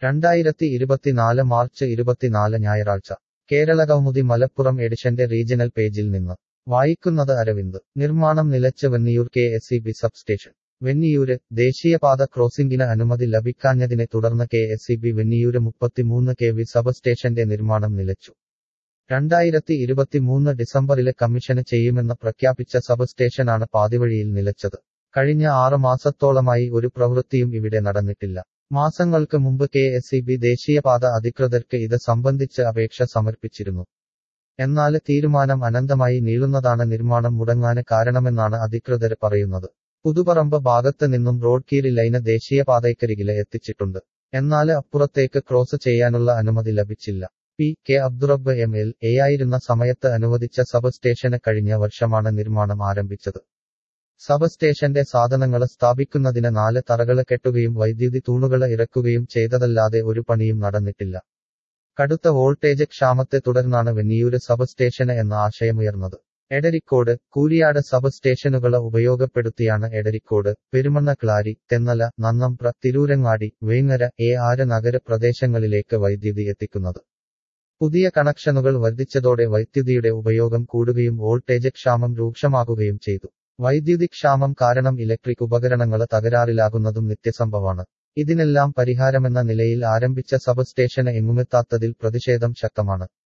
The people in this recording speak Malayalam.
രണ്ടായിരത്തി ഇരുപത്തിനാല് മാർച്ച് ഇരുപത്തിനാല് ഞായറാഴ്ച കേരളകൗമുദി മലപ്പുറം എഡിഷന്റെ റീജിയണൽ പേജിൽ നിന്ന് വായിക്കുന്നത് അരവിന്ദ് നിർമ്മാണം നിലച്ച് Venniyur K S E B substation Venniyur ദേശീയപാത ക്രോസിംഗിന് അനുമതി ലഭിക്കാഞ്ഞതിനെ തുടർന്ന് K S E B Venniyur മുപ്പത്തിമൂന്ന് കെ വി സബ്സ്റ്റേഷന്റെ നിർമ്മാണം നിലച്ചു രണ്ടായിരത്തി ഇരുപത്തിമൂന്ന് ഡിസംബറില് കമ്മീഷന് ചെയ്യുമെന്ന് പ്രഖ്യാപിച്ച സബ്സ്റ്റേഷനാണ് പാതിവഴിയിൽ നിലച്ചത് കഴിഞ്ഞ ആറ് മാസത്തോളമായി ഒരു പ്രവൃത്തിയും ഇവിടെ നടന്നിട്ടില്ല മാസങ്ങൾക്ക് മുമ്പ് കെ എസ് ഇ ബി ദേശീയപാത അധികൃതർക്ക് ഇത് സംബന്ധിച്ച് അപേക്ഷ സമർപ്പിച്ചിരുന്നു എന്നാൽ തീരുമാനം അനന്തമായി നീളുന്നതാണ് നിർമ്മാണം മുടങ്ങാന് കാരണമെന്നാണ് അധികൃതർ പറയുന്നത് പുതുപറമ്പ് ഭാഗത്ത് നിന്നും റോഡ് കീറി ലൈന് ദേശീയപാതയ്ക്കരികില് എത്തിച്ചിട്ടുണ്ട് എന്നാൽ അപ്പുറത്തേക്ക് ക്രോസ് ചെയ്യാനുള്ള അനുമതി ലഭിച്ചില്ല P K Abdurabb M L A ആയിരുന്ന സമയത്ത് അനുവദിച്ച സബ് സ്റ്റേഷന് കഴിഞ്ഞ വർഷമാണ് നിർമ്മാണം ആരംഭിച്ചത് സബ് സ്റ്റേഷന്റെ സാധനങ്ങള് സ്ഥാപിക്കുന്നതിന് നാല് തറകള് കെട്ടുകയും വൈദ്യുതി തൂണുകള് ഇറക്കുകയും ചെയ്തതല്ലാതെ ഒരു പണിയും നടന്നിട്ടില്ല കടുത്ത വോൾട്ടേജ് ക്ഷാമത്തെ തുടർന്നാണ് വെന്നിയൂര് സബ് സ്റ്റേഷന് എന്ന ആശയമുയർന്നത് എടരിക്കോട് കൂരിയാട് സബ് സ്റ്റേഷനുകളെ ഉപയോഗപ്പെടുത്തിയാണ് എടരിക്കോട് പെരുമണ്ണ ക്ലാരി തെന്നല നന്നമ്പ്ര തിരൂരങ്ങാടി വേങ്ങര എ ആര് നഗര പ്രദേശങ്ങളിലേക്ക് വൈദ്യുതി എത്തിക്കുന്നത് പുതിയ കണക്ഷനുകൾ വർദ്ധിച്ചതോടെ വൈദ്യുതിയുടെ ഉപയോഗം കൂടുകയും വോൾട്ടേജ് ക്ഷാമം രൂക്ഷമാകുകയും ചെയ്തു വൈദ്യുതി ക്ഷാമം കാരണം ഇലക്ട്രിക് ഉപകരണങ്ങൾ തകരാറിലാകുന്നതും നിത്യസംഭവമാണ് ഇതിനെല്ലാം പരിഹാരമെന്ന നിലയിൽ ആരംഭിച്ച സബ് സ്റ്റേഷന് എങ്ങുമെത്താത്തതിൽ പ്രതിഷേധം ശക്തമാണ്